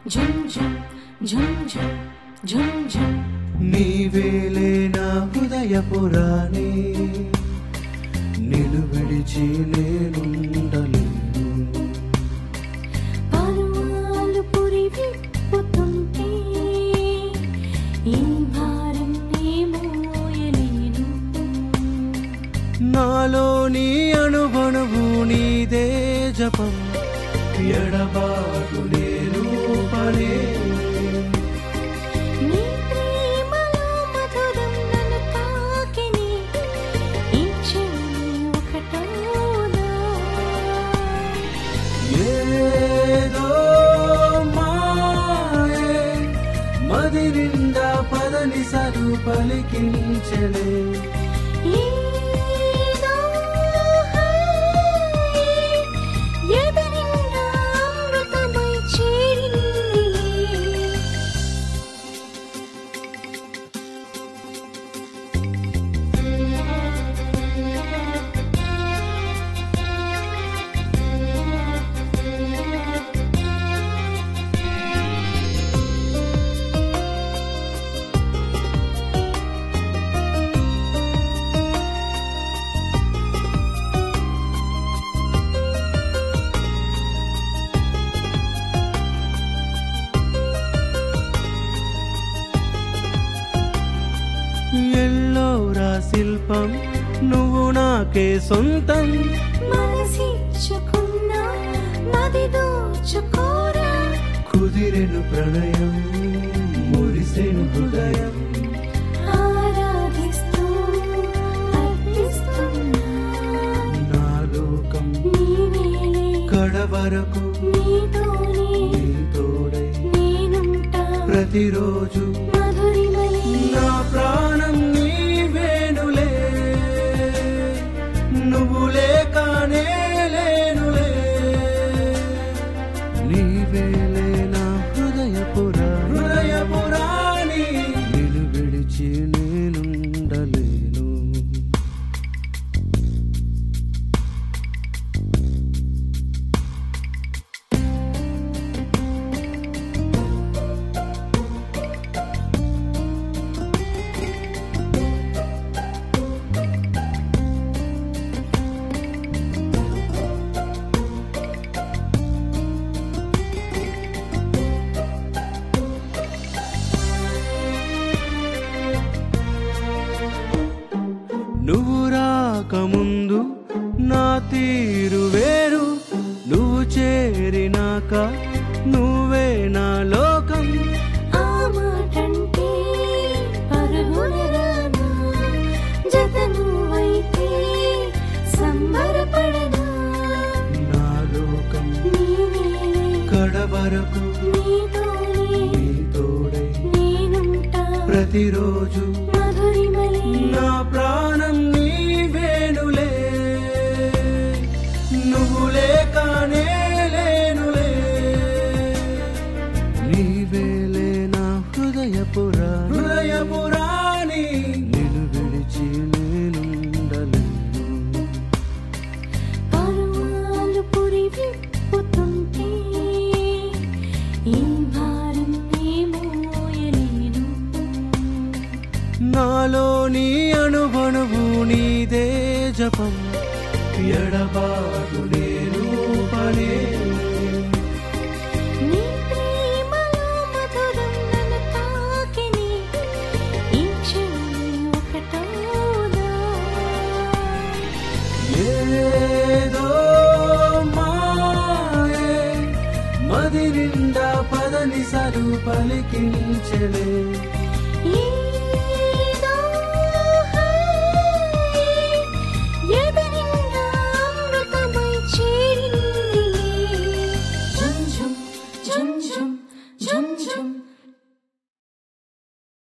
झुम झुम झुम झुम झुम झुम నీవేలే నా హృదయ పురాణి నిలు విడిచి నేనుండలేను పరువాలు పురి విప్పుతుంటే ఈ భారం నే మోయలేను నాలోని అణువణువు నీదే జపం ఎడబాటు నేను పడే నీ ప్రేమలో మధురం నన్ను తాకిని ఈ చెయ్యి ఒకటోనా ఏదో మాయే మది నిండా పదని సరు పలికించలే ఏదో హాయే ఎదనిండా అమృతమై చేరింది ఎల్లోరా శిల్పం నువ్వు నాకే సొంతం మనసిచ్చుకున్నా నది దోచుకోరా కుదిరెను ప్రణయం మురిసెను హృదయం ఆరాధిస్తూ అర్పిస్తున్నా నా లోకం నీవేలే కడవరకు నీతోనే నీ తోడై నేనుంటా ప్రతిరోజు మధురిమలే నా ప్రాణం నీవేనులే నువ్వు లేకనే లేనులే నీవేలే నా హృదయ పురా హృదయ పురాణి నిలు విడిచి నేనుండలేను నువ్వు రాకముందు నా తీరు వేరు నువ్వు చేరినాక నువ్వే నా లోకం ఆ మాటంటే పరుగున రానా జత నువ్వైతే సంబరపడనా నా లోకం నీవేలే కడవరకు నీతోనే నీ తోడై నేనుంటా ప్రతిరోజు మధురిమలే నా ప్రాణం నీవేనులే నువ్వు లేకనే లేనులే నీవేలే నా హృదయ పురా హృదయ పురాణి నిలు విడిచి నేనుండలేను పరువాలు పురి విప్పుతుంటే ఈ భారం నే మోయలేను నాలోని అణువణువు నీదే జపం ఎడబాటు నేను పడే నీ ప్రేమలో మధురం నన్ను తాకిని ఈ చెయ్యి ఒకటోనా ఏదో మాయే మది నిండా పదని సరు పలికించలే ఈ